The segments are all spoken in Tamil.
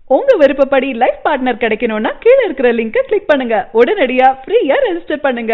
உங்க விருப்பப்படி லைஃப் பார்ட்னர் கிடைக்கணும்னா கீழே இருக்கிற லிங்கை கிளிக் பண்ணுங்க உடனடியா ஃப்ரீயா ரெஜிஸ்டர் பண்ணுங்க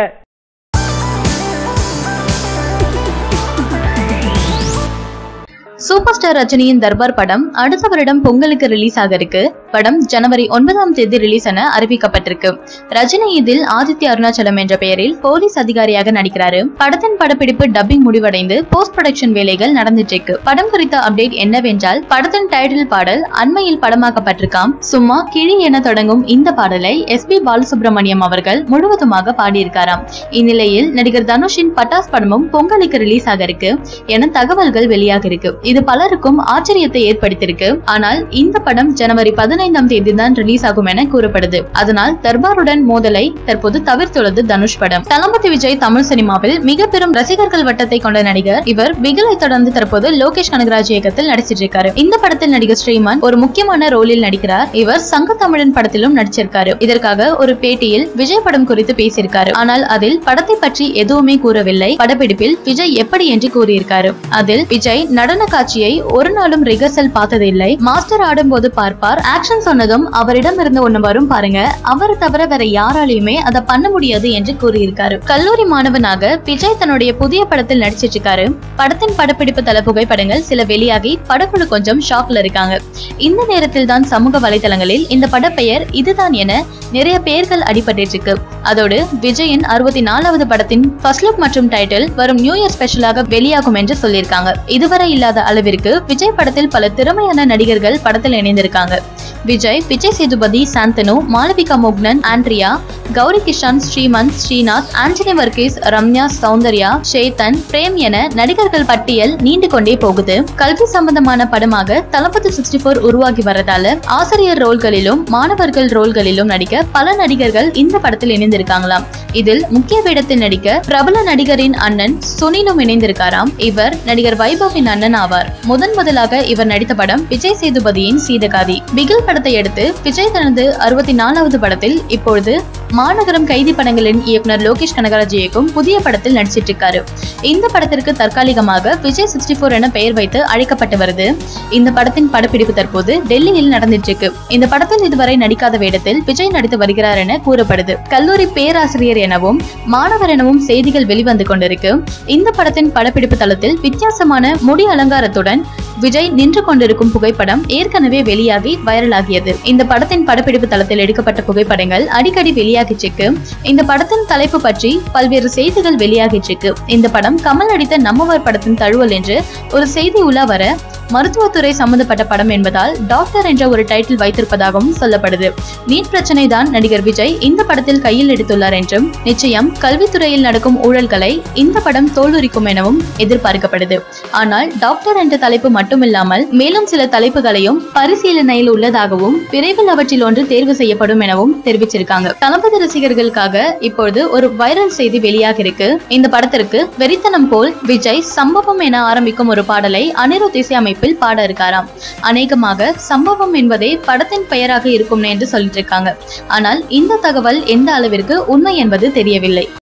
சூப்பர் ஸ்டார் ரஜினியின் தர்பார் படம் அடுத்த வருடம் பொங்கலுக்கு ரிலீஸ் ஆக இருக்கு படம் ஜனவரி ஒன்பதாம் தேதி ரிலீஸ் என அறிவிக்கப்பட்டிருக்கு ரஜினி இதில் ஆதித்ய அருணாச்சலம் என்ற பெயரில் போலீஸ் அதிகாரியாக நடிக்கிறாரு படத்தின் படப்பிடிப்பு டப்பிங் முடிவடைந்து போஸ்ட் ப்ரொடக்ஷன் வேலைகள் நடந்துட்டு இருக்கு படம் குறித்த அப்டேட் என்னவென்றால் படத்தின் டைட்டில் பாடல் அண்மையில் படமாக்கப்பட்டிருக்காம் சும்மா கிழி என தொடங்கும் இந்த பாடலை எஸ் பி பாலசுப்ரமணியம் அவர்கள் முழுவதுமாக பாடியிருக்காராம் இந்நிலையில் நடிகர் தனுஷின் பட்டாஸ் படமும் பொங்கலுக்கு ரிலீஸ் ஆக இருக்கு என தகவல்கள் வெளியாக இருக்கு இது பலருக்கும் ஆச்சரியத்தை ஏற்படுத்தியிருக்கு ஆனால் இந்த படம் ஜனவரி பதினைந்தாம் தேதி தான் ரிலீஸ் ஆகும் என கூறப்படுது அதனால் தர்பாருடன் மோதலை தற்போது தவிர்த்துள்ளது தனுஷ் படம் தளபதி விஜய் தமிழ் சினிமாவில் மிக பெரும் ரசிகர்கள் வட்டத்தை கொண்ட நடிகர் இவர் பிகிலை தொடர்ந்து தற்போது லோகேஷ் கனகராஜ் இயக்கத்தில் நடிச்சிட்டு இருக்காரு இந்த படத்தில் நடிகர் ஸ்ரீமான் ஒரு முக்கியமான ரோலில் நடிக்கிறார் இவர் சங்க தமிழன் படத்திலும் நடிச்சிருக்காரு இதற்காக ஒரு பேட்டியில் விஜய் படம் குறித்து பேசியிருக்காரு ஆனால் அதில் படத்தை பற்றி எதுவுமே கூறவில்லை படப்பிடிப்பில் விஜய் எப்படி என்று கூறியிருக்காரு அதில் விஜய் நடன காட்சியை ஒரு நாளும் ரிகர்சல் பார்த்ததில்லை மாஸ்டர் ஆடும்போது பார்ப்பார் ஆக்ஷன் சொன்னதும் அவரிடம் இருந்து ஒண்ணு வரும் பாருங்க அவர் தவிர வேற யாராலையுமே அதை பண்ண முடியாது என்று கூறியிருக்காரு கல்லூரி மாணவனாக விஜய் தன்னுடைய புதிய படத்தில் நடிச்சிட்டு இருக்காரு படத்தின் படப்பிடிப்பு தல புகைப்படங்கள் சில வெளியாகி படக்குழு கொஞ்சம் ஷாக்ல இருக்காங்க இந்த நேரத்தில் தான் சமூக வலைதளங்களில் இந்த படப்பெயர் இதுதான் என நிறைய பெயர்கள் அடிபட்டு இருக்கு அதோடு விஜயின் அறுபத்தி நாலாவது படத்தின் ஃபர்ஸ்ட் லுக் மற்றும் டைட்டில் வரும் நியூ இயர் ஸ்பெஷலாக வெளியாகும் என்று சொல்லியிருக்காங்க இதுவரை இல்லாத அளவிற்கு விஜய் படத்தில் பல திறமையான நடிகர்கள் படத்தில் இணைந்திருக்காங்க விஜய் விஜய் சேதுபதி சாந்தனு மாளவிகா மோக்னன் ஆண்ட்ரியா கௌரி கிஷான் ஸ்ரீமந்த் ஸ்ரீநாத் ஆண்டனி வர்கீஸ் ரம்யா சௌந்தர்யா ஷேதன் பிரேம் என நடிகர்கள் பட்டியல் நீண்டு கொண்டே போகுது கல்வி சம்பந்தமான படமாக தளபதி சிக்ஸ்டி போர் உருவாகி வரதால ஆசிரியர் ரோல்களிலும் மாணவர்கள் ரோல்களிலும் நடிக்க பல நடிகர்கள் இந்த படத்தில் இணைந்திருக்காங்களாம் இதில் முக்கிய வேடத்தில் நடிக்க பிரபல நடிகரின் அண்ணன் சுனிலும் இணைந்திருக்காராம் இவர் நடிகர் வைபவின் அண்ணன் ஆவார் முதன் முதலாக இவர் நடித்த படம் விஜய் சேதுபதியின் சீதகாதி பிகில் படத்தை அடுத்து விஜய் தனது அறுபத்தி நாலாவது படத்தில் இப்பொழுது மாநகரம் கைதி படங்களின் இயக்குனர் லோகேஷ் கனகராஜ் இயக்கும் புதிய படத்தில் நடிச்சிட்டு இருக்காரு இந்த படத்திற்கு தற்காலிகமாக விஜய் சிக்ஸ்டி போர் என பெயர் வைத்து அழைக்கப்பட்டு வருது இந்த படத்தின் படப்பிடிப்பு தற்போது டெல்லியில் நடந்துட்டு இருக்கு இந்த படத்தில் இதுவரை நடிக்காத வேடத்தில் விஜய் நடித்து வருகிறார் என கூறப்படுது கல்லூரி பேராசிரியர் எனவும் மாணவர் எனவும் செய்திகள் வெளிவந்து கொண்டிருக்கு இந்த படத்தின் படப்பிடிப்பு தளத்தில் வித்தியாசமான முடி அலங்காரத்துடன் விஜய் நின்று கொண்டிருக்கும் புகைப்படம் ஏற்கனவே வெளியாகி வைரலாகியது இந்த படத்தின் படப்பிடிப்பு தளத்தில் எடுக்கப்பட்ட புகைப்படங்கள் அடிக்கடி வெளியாகிச்சிருக்கு இந்த படத்தின் தலைப்பு பற்றி பல்வேறு செய்திகள் வெளியாகிச்சிருக்கு இந்த படம் கமல் நடித்த நம்மவர் படத்தின் தழுவல் என்று ஒரு செய்தி உலா வர மருத்துவத்துறை சம்பந்தப்பட்ட படம் என்பதால் டாக்டர் என்ற ஒரு டைட்டில் வைத்திருப்பதாகவும் சொல்லப்படுது நீட் பிரச்சனை தான் நடிகர் விஜய் இந்த படத்தில் கையில் எடுத்துள்ளார் என்றும் நிச்சயம் கல்வித்துறையில் நடக்கும் ஊழல்களை இந்த படம் தோல்விக்கும் எனவும் எதிர்பார்க்கப்படுது ஆனால் டாக்டர் என்ற தலைப்பு மட்டுமில்லாமல் மேலும் சில தலைப்புகளையும் பரிசீலனையில் உள்ளதாகவும் விரைவில் அவற்றில் ஒன்று தேர்வு செய்யப்படும் எனவும் தெரிவிச்சிருக்காங்க தளபதி ரசிகர்களுக்காக இப்பொழுது ஒரு வைரல் செய்தி வெளியாக இருக்கு இந்த படத்திற்கு வெறித்தனம் போல் விஜய் சம்பவம் என ஆரம்பிக்கும் ஒரு பாடலை அனிருத் இசையமைப்பில் பாட இருக்காராம் அநேகமாக சம்பவம் என்பதே படத்தின் பெயராக இருக்கும் என்று சொல்லிட்டு இருக்காங்க ஆனால் இந்த தகவல் எந்த அளவிற்கு உண்மை என்பது தெரியவில்லை